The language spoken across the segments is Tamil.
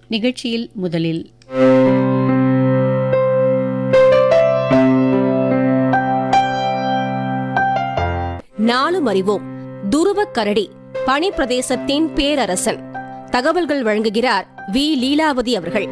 நிகழ்ச்சியில் முதலில் நாளும் அறிவோம் துருவக் கரடி பனி பிரதேசத்தின் பேரரசன் தகவல்கள் வழங்குகிறார் வி லீலாவதி அவர்கள்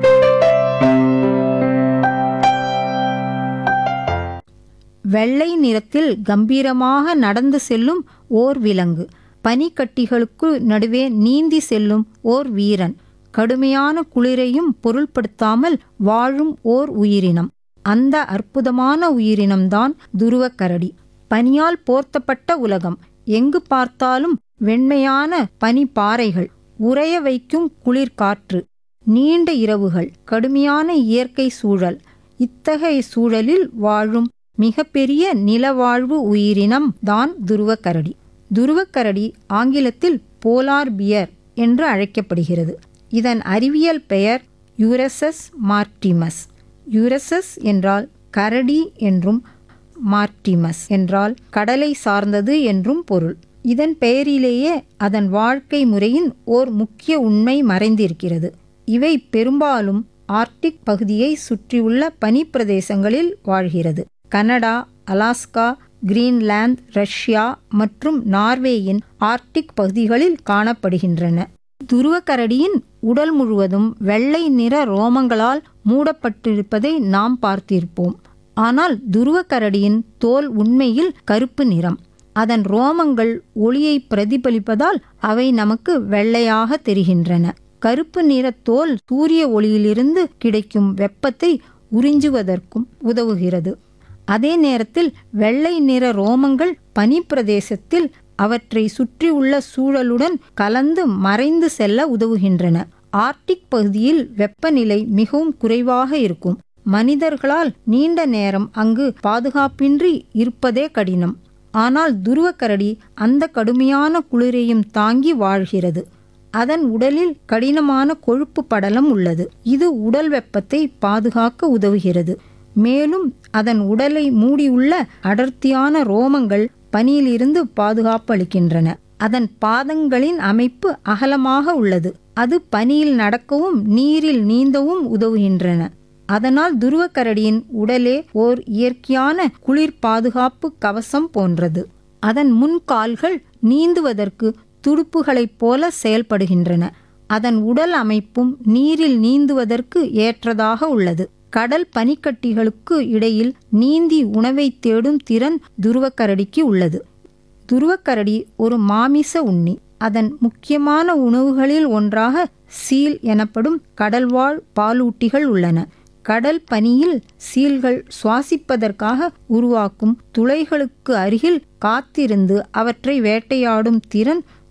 வெள்ளை நிறத்தில் கம்பீரமாக நடந்து செல்லும் ஓர் விலங்கு பனிக்கட்டிகளுக்கு நடுவே நீந்தி செல்லும் ஓர் வீரன் கடுமையான குளிரையும் பொருள்படுத்தாமல் வாழும் ஓர் உயிரினம் அந்த அற்புதமான உயிரினம்தான் துருவக்கரடி பனியால் போர்த்தப்பட்ட உலகம் எங்கு பார்த்தாலும் வெண்மையான பனிப்பாறைகள் உறைய வைக்கும் குளிர்காற்று நீண்ட இரவுகள் கடுமையான இயற்கை சூழல் இத்தகைய சூழலில் வாழும் மிகப்பெரிய நிலவாழ்வு உயிரினம் தான் துருவக்கரடி துருவக்கரடி ஆங்கிலத்தில் போலார் பியர் என்று அழைக்கப்படுகிறது இதன் அறிவியல் பெயர் யூரசஸ் மார்டிமஸ் யூரசஸ் என்றால் கரடி என்றும் மார்டிமஸ் என்றால் கடலை சார்ந்தது என்றும் பொருள் இதன் பெயரிலேயே அதன் வாழ்க்கை முறையின் ஓர் முக்கிய உண்மை மறைந்திருக்கிறது இவை பெரும்பாலும் ஆர்க்டிக் பகுதியை சுற்றியுள்ள பனிப்பிரதேசங்களில் வாழ்கிறது கனடா அலாஸ்கா கிரீன்லாந்து ரஷ்யா மற்றும் நார்வேயின் ஆர்க்டிக் பகுதிகளில் காணப்படுகின்றன துருவக்கரடியின் உடல் முழுவதும் வெள்ளை நிற ரோமங்களால் மூடப்பட்டிருப்பதை நாம் பார்த்திருப்போம் ஆனால் துருவக்கரடியின் தோல் உண்மையில் கருப்பு நிறம் அதன் ரோமங்கள் ஒளியை பிரதிபலிப்பதால் அவை நமக்கு வெள்ளையாக தெரிகின்றன கருப்பு நிற தோல் சூரிய ஒளியிலிருந்து கிடைக்கும் வெப்பத்தை உறிஞ்சுவதற்கும் உதவுகிறது அதே நேரத்தில் வெள்ளை நிற ரோமங்கள் பனிப்பிரதேசத்தில் அவற்றை சுற்றியுள்ள சூழலுடன் கலந்து மறைந்து செல்ல உதவுகின்றன ஆர்க்டிக் பகுதியில் வெப்பநிலை மிகவும் குறைவாக இருக்கும் மனிதர்களால் நீண்ட நேரம் அங்கு பாதுகாப்பின்றி இருப்பதே கடினம் ஆனால் துருவக்கரடி அந்த கடுமையான குளிரையும் தாங்கி வாழ்கிறது அதன் உடலில் கடினமான கொழுப்பு படலம் உள்ளது இது உடல் வெப்பத்தை பாதுகாக்க உதவுகிறது மேலும் அதன் உடலை மூடியுள்ள அடர்த்தியான ரோமங்கள் பனியிலிருந்து பாதுகாப்பு அளிக்கின்றன அதன் பாதங்களின் அமைப்பு அகலமாக உள்ளது அது பனியில் நடக்கவும் நீரில் நீந்தவும் உதவுகின்றன அதனால் துருவக்கரடியின் உடலே ஓர் இயற்கையான குளிர் பாதுகாப்பு கவசம் போன்றது அதன் முன்கால்கள் நீந்துவதற்கு துடுப்புகளைப் போல செயல்படுகின்றன அதன் உடல் அமைப்பும் நீரில் நீந்துவதற்கு ஏற்றதாக உள்ளது கடல் பனிக்கட்டிகளுக்கு இடையில் நீந்தி உணவை தேடும் திறன் துருவக்கரடிக்கு உள்ளது துருவக்கரடி ஒரு மாமிச உண்ணி அதன் முக்கியமான உணவுகளில் ஒன்றாக சீல் எனப்படும் கடல்வாழ் பாலூட்டிகள் உள்ளன கடல் பனியில் சீல்கள் சுவாசிப்பதற்காக உருவாக்கும் துளைகளுக்கு அருகில் காத்திருந்து அவற்றை வேட்டையாடும் திறன்